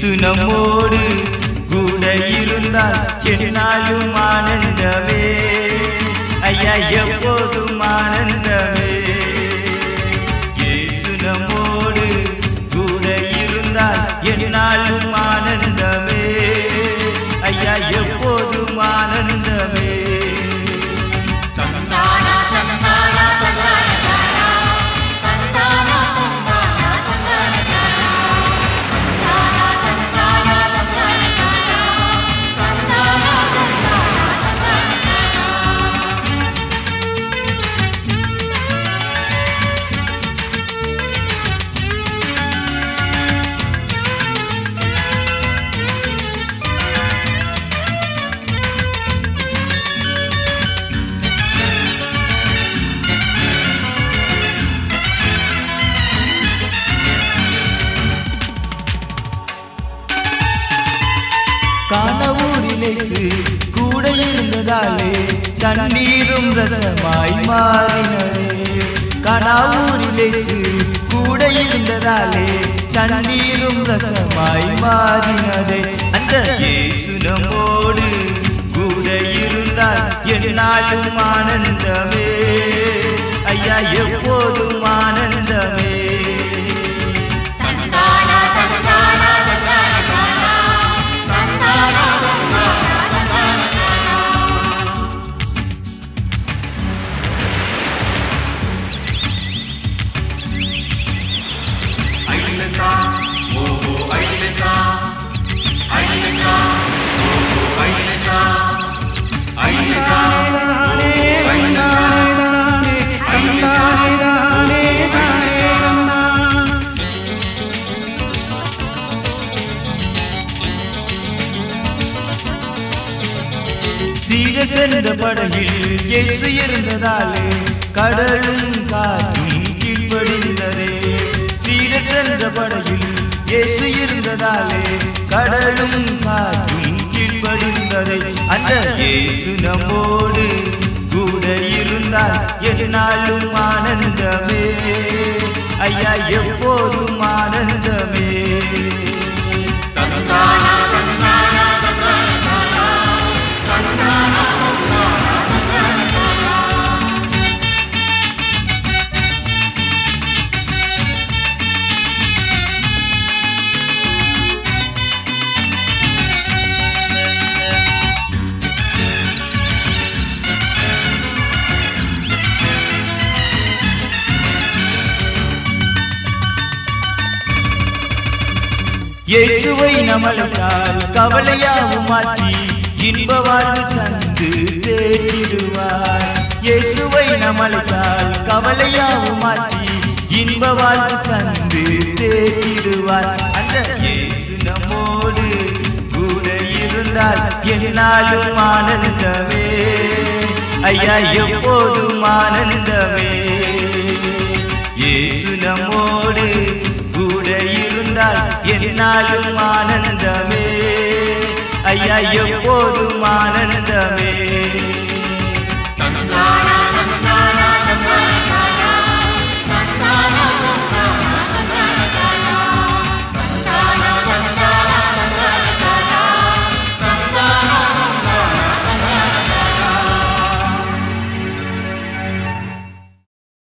இயேசு நம்மோடு கூட இருந்தால் என்னாலும் ஆனந்தமே ஐயா எப்போதும் ஆனந்தமே இயேசு நம்மோடு கூட இருந்தால் என்னாலும் ஆனந்தமே ஐயா எப்போதும் ஆனந்தமே சந்தானா சந்தானா சந்தான தானா சந்தானா சந்தானா சந்தான தானா சந்தானா சந்தானா சந்தான தானா சந்தானா சந்தானா சந்தான தானா காணவூரிலே கூட இருந்ததாலே கண்ணீரும் ரசமாய் மாறினதே கனாவூரிலே கூட இருந்ததாலே கண்ணீரும் ரசமாய் மாறினதே அந்த இயேசு நம்மோடு கூட இருந்தால் என்னாலும் ஆனந்தமே ஐயா எப்போதும் ஆனந்தமே சந்தானா சந்தானா சந்தான தானா சந்தானா சந்தானா சந்தான தானா ஐலசா ஓஹோ ஐலசா ஐலசா ஓஹோ ஐலசா ஐலசா ஓஹோ ஐலசா சீர சென்ற படகில் இயேசு இருந்ததாலே கடலும் காற்றும் கீழ்ப்படிந்ததே சீர சென்ற படகில் இயேசு இருந்ததாலே கடலும் காற்றும் கீழ்ப்படிந்ததே அந்த இயேசு நம்மோடு கூட இருந்தால் என்னாலும் ஆனந்தமே ஐயா எப்போதும் ஆனந்தமே சந்தானா சந்தானா சந்தான தானா சந்தானா சந்தானா சந்தான தானா இயேசுவை நமக்கால் கவலையாவும் மாற்றி இன்ப வாழ்வு தந்து தேற்றிடுவார் இயேசுவை நமக்கால் கவலையாவும் மாற்றி இன்ப வாழ்வு தந்து தேற்றிடுவார் அந்த இயேசு நம்மோடு கூட இருந்தால் என்னாலும் ஆனந்தமே ஐயா எப்போதும் ஆனந்தமே இயேசு நம்மோடு கூட இருந்தால் என்னாலும் ஆனந்தமே ஐயா எப்போதும் ஆனந்தமே சந்தானா